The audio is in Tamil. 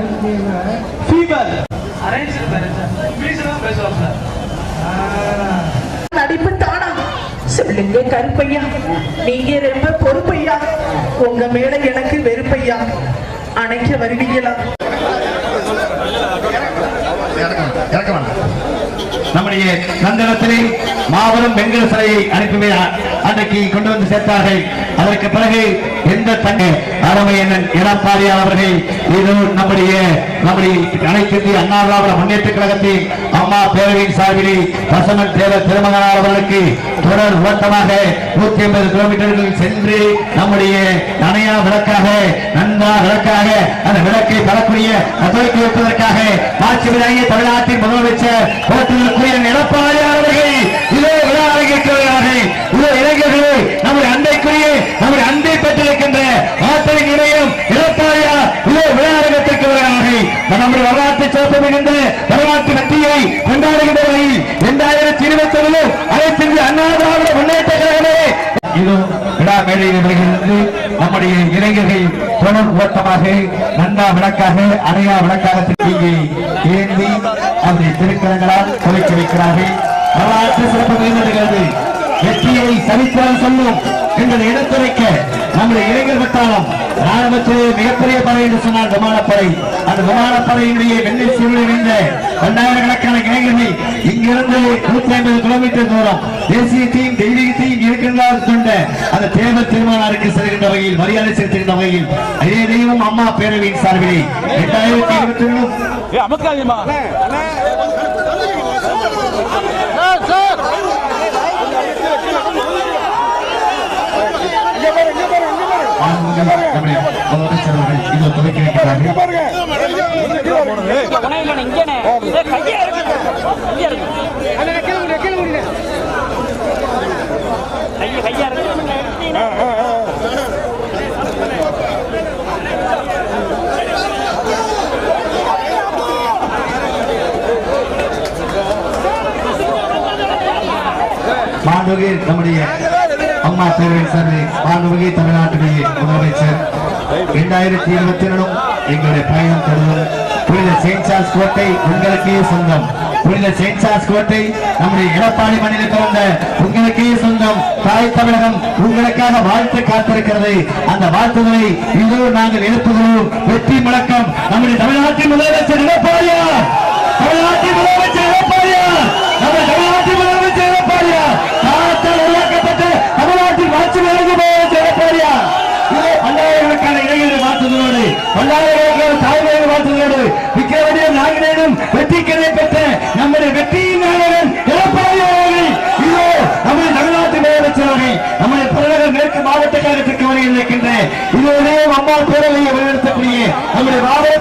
ஃபீவர் அரேஞ்ச் மேரேஜ் இங்கிலீஷ்ல தான் பேசுவார் சார் நடிப்பு தானா சொல்லுங்க கருப்பையா நீங்க ரொம்ப பொறுப்பையா உங்க மேல எனக்கு வெறுப்பையா அணைக்க வருவீங்களா இறக்க வேண்டாம் நம்முடைய நந்தனத்திலே மாபெரும் வெங்கல சிலையை அனுப்பி அன்றைக்கு கொண்டு வந்து சேர்த்தார்கள் அதற்கு பிறகு எந்த தங்க அருமை அண்ணன் எடப்பாடியார் அவர்கள் இது நம்முடைய நம்முடைய அனைத்து இந்திய அண்ணா திராவிட முன்னேற்ற கழகத்தின் அம்மா பேரவையின் சார்பிலே பசமன் தேவர் திருமகனார் அவர்களுக்கு தொடர் ஓட்டமாக நூத்தி ஐம்பது கிலோமீட்டர்கள் சென்று நம்முடைய நனையா விளக்காக நந்தா விளக்காக அந்த விளக்கை தரக்கூடிய துவக்கி வைப்பதற்காக ஆட்சி விதாகிய தமிழ்நாட்டின் முதலமைச்சர் போட்டிருக்கக்கூடிய எடப்பாடியார் அவர்கள் இதோ விழா அரங்கேற்றுகிறார்கள் இதோ இளைஞர்களே நம்முடைய அண்டைக்குரிய நம்முடைய அண்டை பெற்றிருக்கின்ற ஆற்றலை நிலையம் எடப்பாடியார் இதோ விழா அரங்கத்திற்கு வருகிறார்கள் நம்முடைய வரலாற்று சிறப்பு மிகுந்த வரலாற்று வெற்றியை கொண்டாடுகின்ற வகையில் இரண்டாயிரத்தி இருபத்தி ஒன்று அனைத்து இந்திய அண்ணா திராவிட முன்னேற்ற கழகமே இதோ விழா மேடையில் வருகிறது நம்முடைய இளைஞர்கள் தொடர் ஓட்டமாக நந்தா விளக்காக அணையா விளக்காக இங்கே ஏந்தி அவருடைய திருக்கரங்களால் துவக்கி வைக்கிறார்கள் வரலாற்று சிறப்பு மேம்படுகிறது வெற்றியை சரித்திரம் சொல்லும் எங்களை எடுத்துரைக்க நம்முடைய இளைஞர் வட்டாரம் ராணுவத்திலே மிகப்பெரிய படை என்று சொன்னால் விமானப்படை அந்த விமானப்படையினுடைய வெண்ணெய் சூழலில் இருந்த இரண்டாயிரக்கணக்கான இளைஞர்கள் இங்கிருந்து நூத்தி ஐம்பது கிலோமீட்டர் தூரம் தேசியத்தையும் தெய்வீகத்தையும் இருக்கின்றார் கொண்ட அந்த தேவர் திருமணாருக்கு செல்கின்ற வகையில் மரியாதை செலுத்துகின்ற வகையில் அதே தெய்வம் அம்மா பேரவையின் சார்பிலே இரண்டாயிரத்தி இருபத்தி ஒன்று நம்முடைய முதலமைச்சர் அவர்கள் இதோ துவக்கி வைக்கிறார்கள் மாண்புமிகு நம்முடைய அம்மா பேரவை சார்பில் மாண்புமிகு தமிழ்நாட்டுடைய முதலமைச்சர் இரண்டாயிரத்தி இருபத்தி ரெண்டும் எங்களுடைய பயணம் தொடரும் புனித செயின்ட் சார்ஸ் கோட்டை உங்களுக்கே சொந்தம் புனித செயின்ட் சார்ஸ் கோட்டை நம்முடைய எடப்பாடி மண்ணில் பிறந்த உங்களுக்கே சொந்தம் தாய் தமிழகம் உங்களுக்காக வாழ்த்து காத்திருக்கிறது அந்த வாழ்த்துக்களை இதோ நாங்கள் எழுப்புகிறோம் வெற்றி முழக்கம் நம்முடைய தமிழ்நாட்டின் முதலமைச்சர் எடப்பாடியார் தமிழ்நாட்டின் முதலமைச்சர் எடப்பாடியார் நம்முடைய தமிழ்நாட்டின் முதலமைச்சர் எடப்பாடியார் தாத்தால் உருவாக்கப்பட்ட தமிழ்நாட்டின் ஆட்சி வழங்கும் எடப்பாடியார் இதோ பல்லாயிரக்கணக்கான இளைஞர்கள் வாழ்த்துதலோடு பல்லாயிரக்கணக்கான தாய்மையாக வாழ்த்துதலோடு விக்கிரவடிய நாகினேனும் வெற்றிக்கரை பெற்ற நம்முடைய வெற்றியின் நாயகன் எடப்பாடி அவர்கள் இதோ நம்முடைய தமிழ்நாட்டு முதலமைச்சர் அவர்கள் நம்முடைய புறநகர் மேற்கு மாவட்ட கழகத்திற்கு வருகின்ற இருக்கின்ற இதோடே அம்மா பேரவையை வழிநடத்தக்கூடிய நம்முடைய மாவட்ட